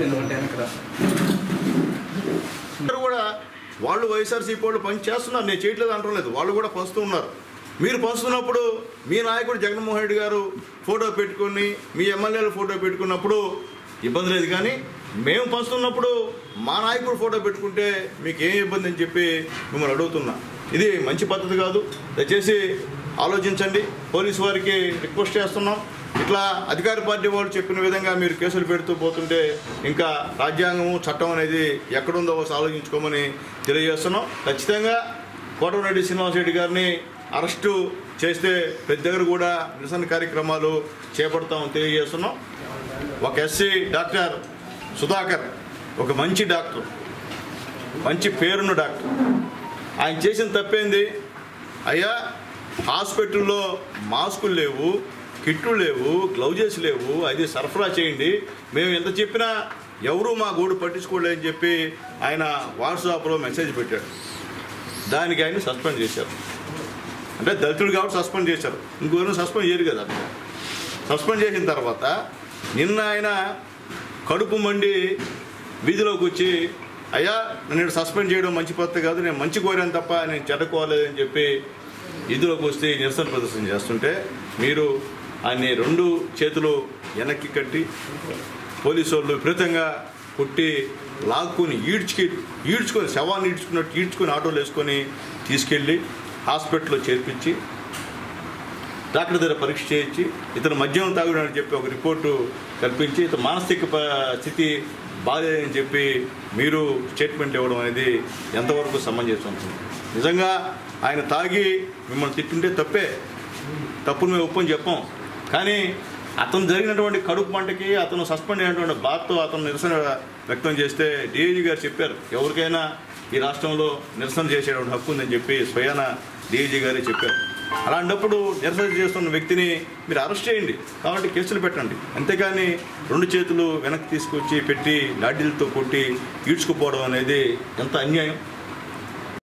ఎందుకంటే వెనకరా అందరూ కూడా వాళ్ళు వైఎస్ఆర్సీపీ వాళ్ళు పని చేస్తున్నారు నేను చేయట్లేదు అంటం లేదు వాళ్ళు కూడా పంచుతూ ఉన్నారు మీరు పంచుతున్నప్పుడు మీ నాయకుడు జగన్మోహన్ రెడ్డి గారు ఫోటో పెట్టుకొని మీ ఎమ్మెల్యేల ఫోటో పెట్టుకున్నప్పుడు ఇబ్బంది లేదు కానీ మేము పంచుతున్నప్పుడు మా నాయకుడు ఫోటో పెట్టుకుంటే మీకు ఏం ఇబ్బంది అని చెప్పి మిమ్మల్ని అడుగుతున్నా ఇది మంచి పద్ధతి కాదు దయచేసి ఆలోచించండి పోలీసు వారికి రిక్వెస్ట్ చేస్తున్నాం ఇట్లా అధికార పార్టీ వాళ్ళు చెప్పిన విధంగా మీరు కేసులు పెడుతూ పోతుంటే ఇంకా రాజ్యాంగము చట్టం అనేది ఎక్కడుందో ఒకసారి ఆలోచించుకోమని తెలియజేస్తున్నాం ఖచ్చితంగా కోటమిరెడ్డి శ్రీనివాసరెడ్డి గారిని అరెస్టు చేస్తే ప్రతి దగ్గర కూడా నిరసన కార్యక్రమాలు చేపడతామని తెలియజేస్తున్నాం ఒక ఎస్సీ డాక్టర్ సుధాకర్ ఒక మంచి డాక్టర్ మంచి పేరున్న డాక్టర్ ఆయన చేసిన తప్పేంది అయ్యా హాస్పిటల్లో మాస్కులు లేవు కిట్లు లేవు గ్లౌజెస్ లేవు అది సరఫరా చేయండి మేము ఎంత చెప్పినా ఎవరు మా గోడు పట్టించుకోలేదని చెప్పి ఆయన వాట్సాప్లో మెసేజ్ పెట్టాడు దానికి ఆయన సస్పెండ్ చేశారు అంటే దళితుడు కాబట్టి సస్పెండ్ చేశారు ఇంకోరు సస్పెండ్ చేయరు కదా అట్లా సస్పెండ్ చేసిన తర్వాత నిన్న ఆయన కడుపు మండి వీధిలోకి వచ్చి అయ్యా నేను సస్పెండ్ చేయడం మంచి పద్ధతి కాదు నేను మంచి కోరాను తప్ప నేను చెడ్డకోలేదని చెప్పి వీధిలోకి వస్తే నిరసన ప్రదర్శన చేస్తుంటే మీరు ఆయన్ని రెండు చేతులు వెనక్కి కట్టి పోలీసు వాళ్ళు విపరీతంగా కొట్టి లాక్కుని ఈడ్చుకి ఈడ్చుకొని శవాన్ని ఈడ్చుకున్నట్టు ఈడ్చుకొని ఆటోలు వేసుకొని తీసుకెళ్ళి హాస్పిటల్లో చేర్పించి డాక్టర్ దగ్గర పరీక్ష చేయించి ఇతను మద్యం తాగుడని చెప్పి ఒక రిపోర్టు కల్పించి ఇతను మానసిక ప- స్థితి బాగాలేదని చెప్పి మీరు స్టేట్మెంట్ ఇవ్వడం అనేది ఎంతవరకు సమంజసం ఉంటుంది నిజంగా ఆయన తాగి మిమ్మల్ని తిట్టుంటే తప్పే తప్పును మేము ఒప్పని చెప్పాం కానీ అతను జరిగినటువంటి కడుపు మంటకి అతను సస్పెండ్ అయినటువంటి బాధతో అతను నిరసన వ్యక్తం చేస్తే డిఐజీ గారు చెప్పారు ఎవరికైనా ఈ రాష్ట్రంలో నిరసన చేసేటువంటి హక్కు ఉందని చెప్పి స్వయాన డిఐజీ గారే చెప్పారు అలాంటప్పుడు నిరసన చేస్తున్న వ్యక్తిని మీరు అరెస్ట్ చేయండి కాబట్టి కేసులు పెట్టండి అంతేగాని రెండు చేతులు వెనక్కి తీసుకొచ్చి పెట్టి లాడ్డీలతో కొట్టి ఈడ్చుకుపోవడం అనేది ఎంత అన్యాయం